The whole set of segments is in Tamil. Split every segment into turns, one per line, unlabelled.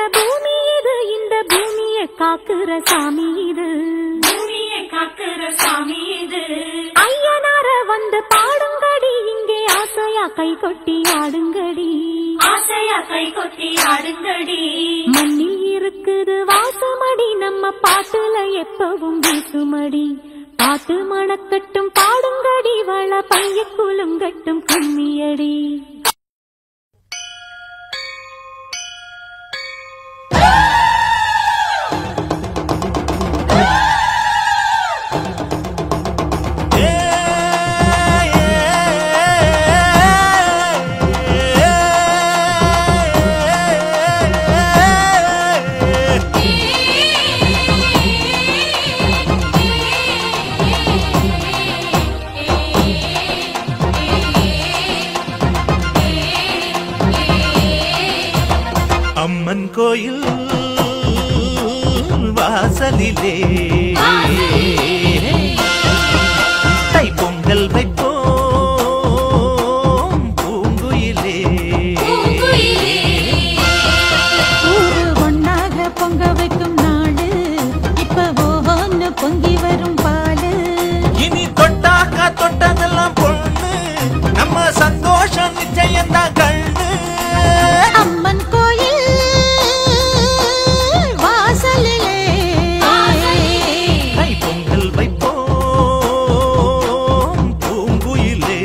பூமி இது இந்த பூமியை காக்குற சாமி இது
பூமியை காக்கிற சாமி இது
ஐயனார வந்து பாடுங்கடி இங்கே ஆசையா கை கொட்டி ஆடுங்கடி
ஆசையா கை கொட்டி ஆடுங்கடி
மண்ணில் இருக்குது வாசமடி நம்ம பாட்டுல எப்பவும் வீசுமடி பாட்டு மணக்கட்டும் பாடுங்கடி வள பைய குலுங்கட்டும் கும்மியடி
அம்மன் கோயில் வாசலிலே தை பொங்கல் வைப்போம் பூங்குயிலே
ஊரு ஒன்னாக பொங்க வைக்கும் நாடு இப்ப ஒவ்வொன்னு பொங்கி வரும் பாலு
இனி தொட்டாக்கா தொட்டதெல்லாம் பொண்ணு நம்ம சந்தோஷம் நிச்சயம்தான் கண்ணு
அம்மன் கோயில் வாசலிலே
தை பொங்கல் வைப்போம் பூங்குயிலே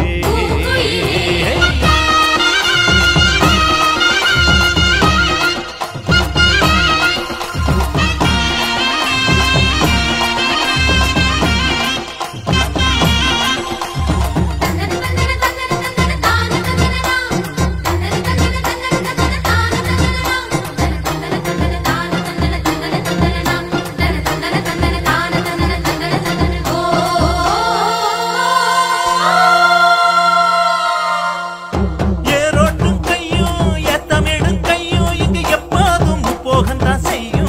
ஏரோட்டும் கையும் ஏத்தமிடும் கையும் இங்கு எப்போதும் போகத்தான் செய்யும்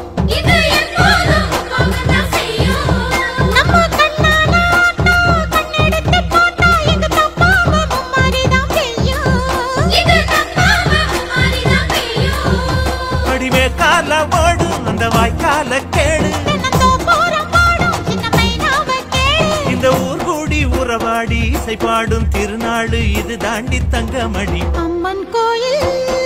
நம்ம கண்ணால ஆட்டா, கண்ணெடுத்து போட்டா எங்க தப்பாம மும்மாரிதான் பெய்யும்.
அடிவே கால ஓடும் அந்த வாய்க்கால கேடு
தென்னந்தோப்புறம் பாடும் சின்ன மைனாவை கேளு.
இந்த ஊர் கூடி உறவாடி இசை பாடும் திருநாடு இது தாண்டி தங்கமணி
அம்மன் கோயில்